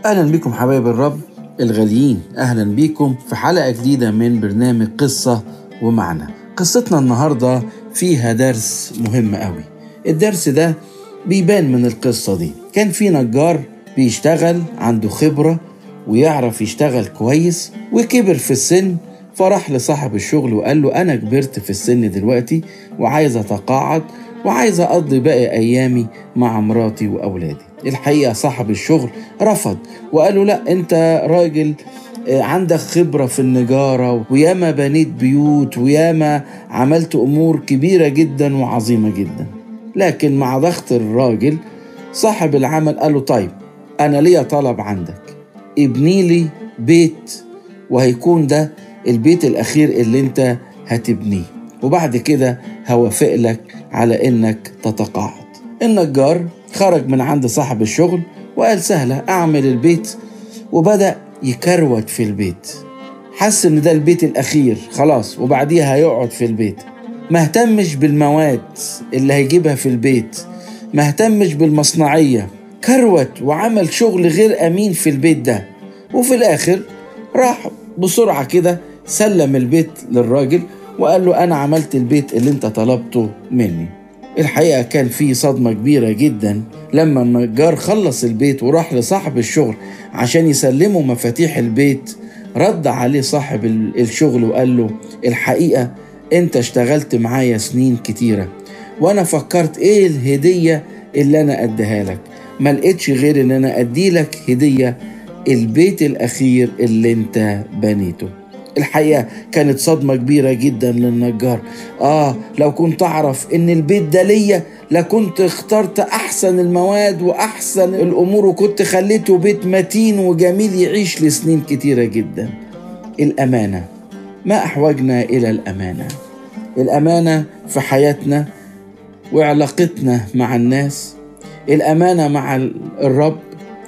أهلا بكم حبايب الرب الغاليين أهلا بكم في حلقة جديدة من برنامج قصة ومعنى قصتنا النهاردة فيها درس مهم قوي الدرس ده بيبان من القصة دي كان في نجار بيشتغل عنده خبرة ويعرف يشتغل كويس وكبر في السن فراح لصاحب الشغل وقال له أنا كبرت في السن دلوقتي وعايز أتقاعد وعايز أقضي باقي أيامي مع مراتي وأولادي الحقيقة صاحب الشغل رفض وقال له لا أنت راجل عندك خبرة في النجارة وياما بنيت بيوت وياما عملت أمور كبيرة جدا وعظيمة جدا لكن مع ضغط الراجل صاحب العمل قال له طيب أنا ليا طلب عندك ابني لي بيت وهيكون ده البيت الأخير اللي أنت هتبنيه وبعد كده هوافق لك على إنك تتقاعد النجار خرج من عند صاحب الشغل وقال سهلة أعمل البيت وبدأ يكروت في البيت حس إن ده البيت الأخير خلاص وبعديها هيقعد في البيت ما اهتمش بالمواد اللي هيجيبها في البيت ما اهتمش بالمصنعية كروت وعمل شغل غير أمين في البيت ده وفي الآخر راح بسرعة كده سلم البيت للراجل وقال له أنا عملت البيت اللي أنت طلبته مني الحقيقة كان في صدمة كبيرة جدا لما النجار خلص البيت وراح لصاحب الشغل عشان يسلمه مفاتيح البيت رد عليه صاحب الشغل وقال له الحقيقة انت اشتغلت معايا سنين كتيرة وانا فكرت ايه الهدية اللي انا اديها لك ما لقيتش غير ان انا ادي لك هدية البيت الاخير اللي انت بنيته الحقيقة كانت صدمة كبيرة جدا للنجار آه لو كنت أعرف إن البيت ده ليا لكنت اخترت أحسن المواد وأحسن الأمور وكنت خليته بيت متين وجميل يعيش لسنين كتيرة جدا الأمانة ما أحوجنا إلى الأمانة الأمانة في حياتنا وعلاقتنا مع الناس الأمانة مع الرب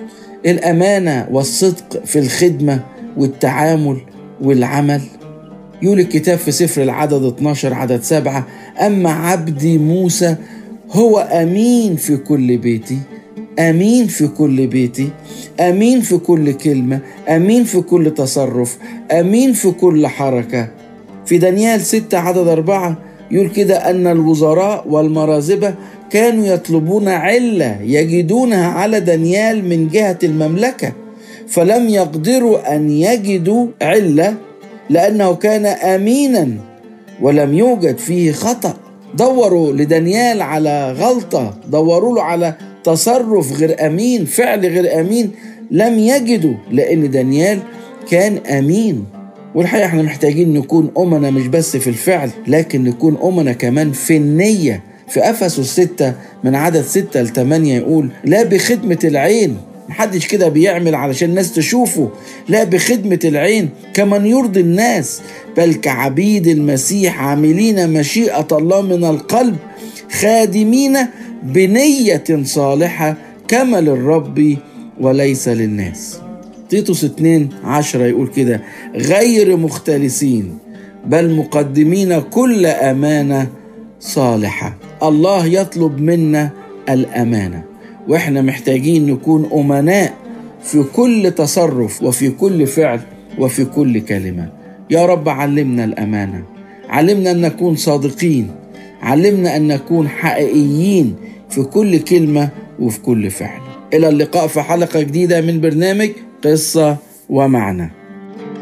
الأمانة والصدق في الخدمة والتعامل والعمل يقول الكتاب في سفر العدد 12 عدد سبعة أما عبدي موسى هو أمين في كل بيتي أمين في كل بيتي أمين في كل كلمة أمين في كل تصرف أمين في كل حركة في دانيال 6 عدد أربعة يقول كده أن الوزراء والمرازبة كانوا يطلبون علة يجدونها على دانيال من جهة المملكة فلم يقدروا ان يجدوا عله لانه كان امينا ولم يوجد فيه خطا دوروا لدانيال على غلطه دوروا له على تصرف غير امين فعل غير امين لم يجدوا لان دانيال كان امين والحقيقه احنا محتاجين نكون امنا مش بس في الفعل لكن نكون امنا كمان في النيه في افسس 6 من عدد 6 ل 8 يقول لا بخدمه العين محدش كده بيعمل علشان الناس تشوفه لا بخدمة العين كمن يرضي الناس بل كعبيد المسيح عاملين مشيئة الله من القلب خادمين بنية صالحة كما للرب وليس للناس تيتوس 2 عشرة يقول كده غير مختلسين بل مقدمين كل أمانة صالحة الله يطلب منا الأمانة واحنا محتاجين نكون امناء في كل تصرف وفي كل فعل وفي كل كلمه يا رب علمنا الامانه علمنا ان نكون صادقين علمنا ان نكون حقيقيين في كل كلمه وفي كل فعل الى اللقاء في حلقه جديده من برنامج قصه ومعنى